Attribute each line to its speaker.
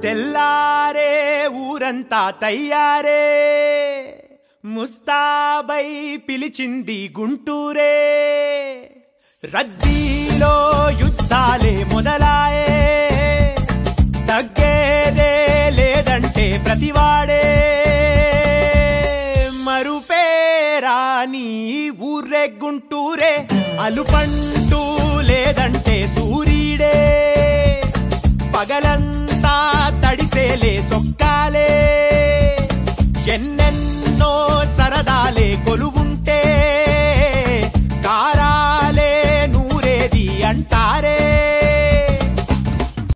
Speaker 1: తెల్లారే ఊరంతా తయ్యారే ముస్తాబై పిలిచింది గుంటూరే రద్దీలో యుద్ధాలే మొదలాయే తగ్గేదే లేదంటే ప్రతివాడే మరుపేరా నీ ఊరే గుంటూరే అలుపంటూ లేదంటే సూర్యుడే పగలంతా తడిసేలే సొక్కాలే